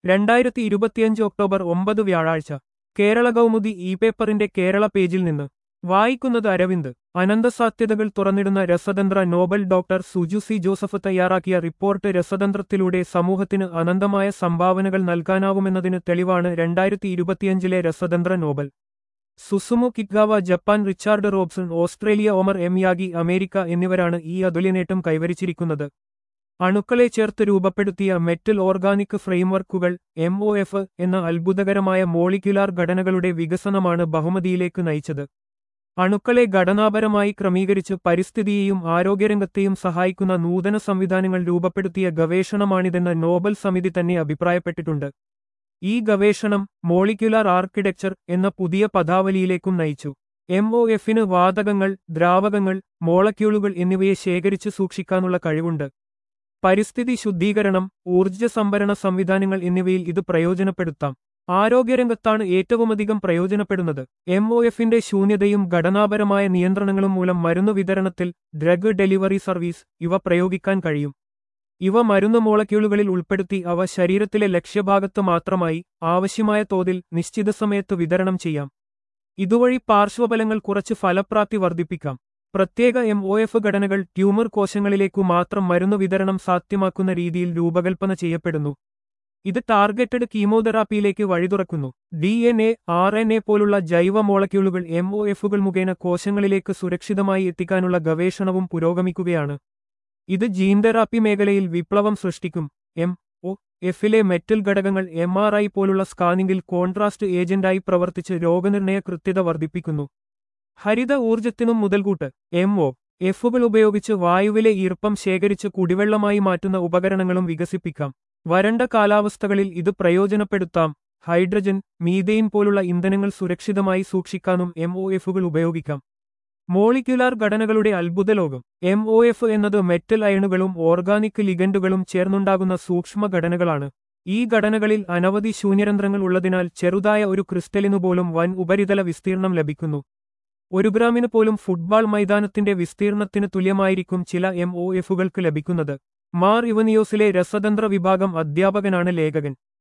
രണ്ടായിരത്തി ഇരുപത്തിയഞ്ച് ഒക്ടോബർ ഒമ്പത് വ്യാഴാഴ്ച കേരള കൗമുദി ഇ പേപ്പറിന്റെ കേരള പേജിൽ നിന്ന് വായിക്കുന്നത് അരവിന്ദ് അനന്തസാധ്യതകൾ തുറന്നിടുന്ന രസതന്ത്ര Nobel doctor Suju C Joseph തയ്യാറാക്കിയ റിപ്പോർട്ട് രസതന്ത്രത്തിലൂടെ സമൂഹത്തിന് അനന്തമായ സംഭാവനകൾ നൽകാനാവുമെന്നതിന് തെളിവാണ് രണ്ടായിരത്തി ഇരുപത്തിയഞ്ചിലെ രസതന്ത്ര നോബൽ സുസുമു കിഗ്ഗാവ Japan Richard Robson Australia Omar M Yaghi America എന്നിവരാണ് ഈ അതുല്യനേട്ടം കൈവരിച്ചിരിക്കുന്നത് അണുക്കളെ ചേർത്ത് രൂപപ്പെടുത്തിയ മെറ്റൽ ഓർഗാനിക് ഫ്രെയിംവർക്കുകൾ എം ഒ എഫ് എന്ന അത്ഭുതകരമായ മോളിക്യുലാർ ഘടനകളുടെ വികസനമാണ് ബഹുമതിയിലേക്ക് നയിച്ചത് അണുക്കളെ ഘടനാപരമായി ക്രമീകരിച്ച് പരിസ്ഥിതിയെയും ആരോഗ്യരംഗത്തെയും സഹായിക്കുന്ന നൂതന സംവിധാനങ്ങൾ രൂപപ്പെടുത്തിയ ഗവേഷണമാണിതെന്ന് നോബൽ സമിതി തന്നെ അഭിപ്രായപ്പെട്ടിട്ടുണ്ട് ഈ ഗവേഷണം മോളിക്യുലാർ ആർക്കിടെക്ചർ എന്ന പുതിയ പദാവലിയിലേക്കും നയിച്ചു എം ഒ എഫിന് വാതകങ്ങൾ ദ്രാവകങ്ങൾ മോളക്യൂളുകൾ എന്നിവയെ ശേഖരിച്ചു സൂക്ഷിക്കാനുള്ള കഴിവുണ്ട് പരിസ്ഥിതി ശുദ്ധീകരണം ഊർജ്ജ സംഭരണ സംവിധാനങ്ങൾ എന്നിവയിൽ ഇത് പ്രയോജനപ്പെടുത്താം ആരോഗ്യരംഗത്താണ് ഏറ്റവുമധികം പ്രയോജനപ്പെടുന്നത് എം ഒ എഫിന്റെ ശൂന്യതയും ഘടനാപരമായ നിയന്ത്രണങ്ങളും മൂലം മരുന്ന് വിതരണത്തിൽ ഡ്രഗ് ഡെലിവറി സർവീസ് ഇവ പ്രയോഗിക്കാൻ കഴിയും ഇവ മരുന്ന് മോളക്യൂളുകളിൽ ഉൾപ്പെടുത്തി അവ ശരീരത്തിലെ ലക്ഷ്യഭാഗത്ത് മാത്രമായി ആവശ്യമായ തോതിൽ നിശ്ചിത സമയത്ത് വിതരണം ചെയ്യാം ഇതുവഴി പാർശ്വഫലങ്ങൾ കുറച്ച് ഫലപ്രാപ്തി വർദ്ധിപ്പിക്കാം പ്രത്യേക എം ഒ എഫ് ഘടനകൾ ട്യൂമർ കോശങ്ങളിലേക്കു മാത്രം മരുന്ന് വിതരണം സാധ്യമാക്കുന്ന രീതിയിൽ രൂപകൽപ്പന ചെയ്യപ്പെടുന്നു ഇത് ടാർഗറ്റഡ് കീമോതെറാപ്പിയിലേക്ക് വഴിതുറക്കുന്നു D N A R N A പോലുള്ള ജൈവ മോളക്യൂളുകൾ എം ഒ എഫുകൾ മുഖേന കോശങ്ങളിലേക്ക് സുരക്ഷിതമായി എത്തിക്കാനുള്ള ഗവേഷണവും പുരോഗമിക്കുകയാണ് ഇത് ജീൻ തെറാപ്പി മേഖലയിൽ വിപ്ലവം സൃഷ്ടിക്കും എം ഒ എഫിലെ മെറ്റൽ ഘടകങ്ങൾ എം ആർ ഐ പോലുള്ള സ്കാനിംഗിൽ കോൺട്രാസ്റ്റ് ഏജന്റായി പ്രവർത്തിച്ച് രോഗനിർണയ കൃത്യത വർദ്ധിപ്പിക്കുന്നു ഹരിത ഊർജത്തിനും മുതൽകൂട്ട് എം ഒ എഫുകൾ ഉപയോഗിച്ച് വായുവിലെ ഈർപ്പം ശേഖരിച്ച് കുടിവെള്ളമായി മാറ്റുന്ന ഉപകരണങ്ങളും വികസിപ്പിക്കാം വരണ്ട കാലാവസ്ഥകളിൽ ഇത് പ്രയോജനപ്പെടുത്താം ഹൈഡ്രജൻ മീതെയിൻ പോലുള്ള ഇന്ധനങ്ങൾ സുരക്ഷിതമായി സൂക്ഷിക്കാനും എം ഒ എഫുകൾ ഉപയോഗിക്കാം മോളിക്യുലാർ ഘടനകളുടെ അത്ഭുതലോകം എം ഒ എഫ് എന്നത് മെറ്റൽ അയണുകളും ഓർഗാനിക് ലിഗൻഡുകളും ചേർന്നുണ്ടാകുന്ന സൂക്ഷ്മ ഘടനകളാണ് ഈ ഘടനകളിൽ അനവധി ശൂന്യരന്ധ്രങ്ങൾ ഉള്ളതിനാൽ ചെറുതായ ഒരു ക്രിസ്റ്റലിനു പോലും വൻ ഉപരിതല വിസ്തീർണം ലഭിക്കുന്നു ഒരു ഗ്രാമിന് പോലും ഫുട്ബോൾ മൈതാനത്തിന്റെ വിസ്തീർണത്തിന് തുല്യമായിരിക്കും ചില എം ഒ എഫുകൾക്ക് ലഭിക്കുന്നത് മാർ ഇവനിയോസിലെ രസതന്ത്ര വിഭാഗം അധ്യാപകനാണ് ലേഖകൻ